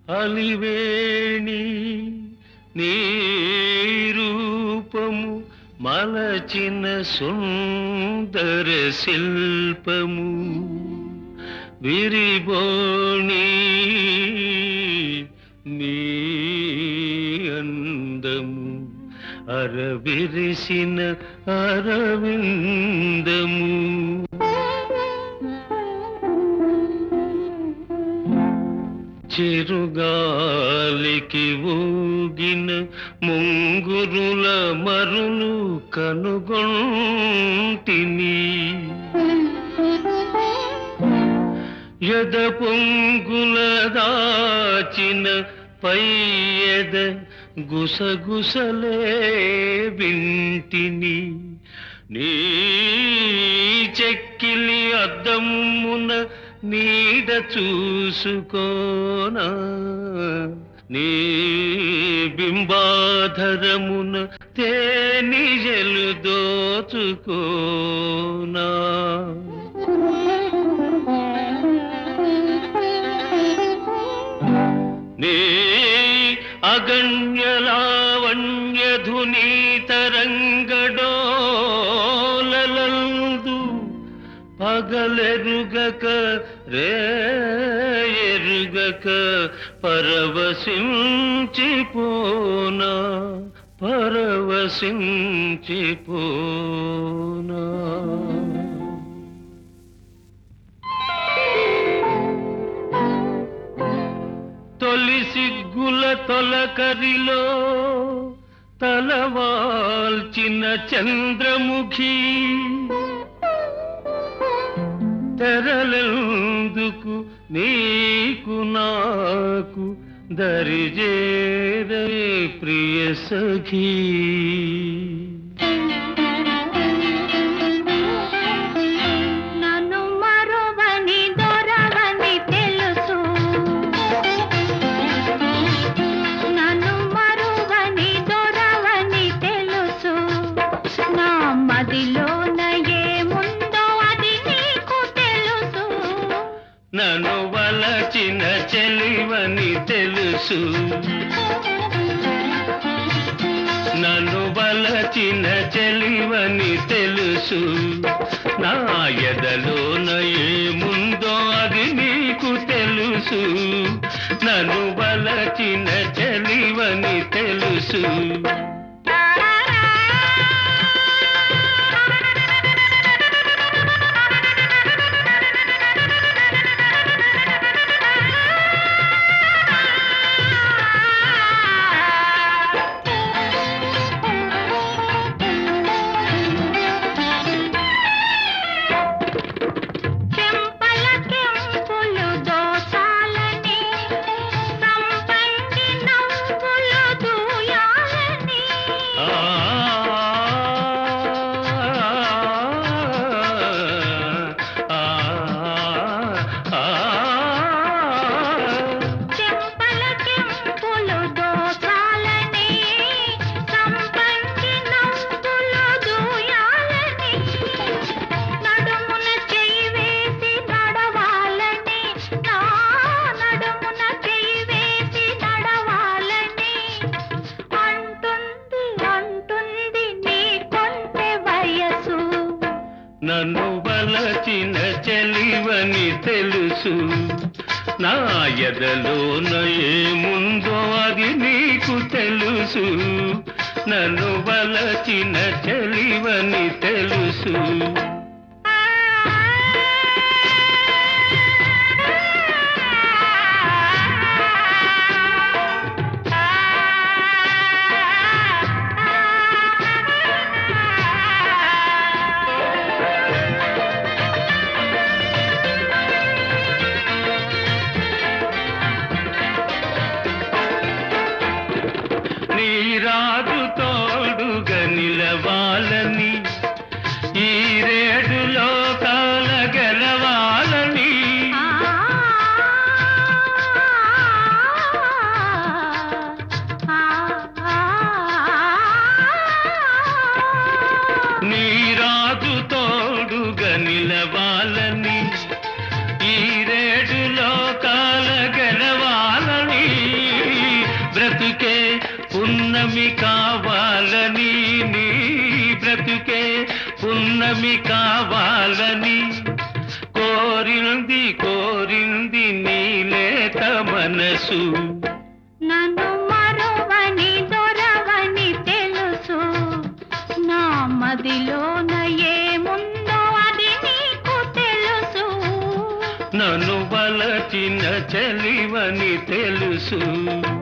అలివేణి నీ రూపము మలచిన సుందర శిల్పము విరిబోణి నీ అందము అరవిరిసిన అరవిందము చిరుగాలికి ఊగిన ముంగురుల మరులు కనుగొంటిని ఎద పొంగుల దాచిన పైయద గుసగుసలే వింటిని నీ చెక్కిలి అద్దమున నీడ చూసుకోనా నీ బింబాధరమున తేనిజలు దోచుకోనా నీ అగణ్యలావణ్యధుని తరంగడోలలందు పగలెరుగక రే ఎరుగక పరవశించిపోనా పరవశించిపోనా తొలి సిగ్గుల తొలకరిలో తలవాల్చిన చంద్రముఖి తెరలెందుకు నీకు నాకు దరిజేరే ప్రియ సఖీ నన్ను మరువని దొరవని తెలుసు నన్ను మరువని దొరవని తెలుసు నా మదిలోన ఏముందో అది నీకు తెలుసు నన్ను వలచిన చెలివని తెలుసు నన్ను వలచిన చెలివని తెలుసు నా ఎదలోన ఏముందో అది నీకు తెలుసు నన్ను వలచిన చెలివని తెలుసు చెంపల కెంపులు దోచాలని సంపంగి నవ్వులు దూయాలని ఆ ఆ ఆ చెంపల కెంపులు దోచాలని సంపంగి నవ్వులు దూయాలని నడుమున చెయ్యి వేసి నడవాలని నా నడుమున చెయ్యి వేసి నడవాలని అంటుంది అంటుంది నీ కొంటె వయసు నన్ను వలచిన చెలివని తెలుసు నా ఎదలోన ఏముందో అది నీకు తెలుసు నన్ను వలచిన చెలివని తెలుసు నీ రాజు తోడుగా నిలవాలని ఈ రేడు లోకాల గెలవాలని నీ రాజు తోడుగా నిలవాలని ఈ రేడు లోకాల గెలవాలని పున్నమి కావాలని నీ బ్రతుకే పున్నమి కావాలని కోరింది కోరింది నీలేత మనసు నన్ను మరువని దొరవని తెలుసు నా మదిలోన ఏముందో అది నీకు తెలుసు నన్ను వలచిన చెలివని తెలుసు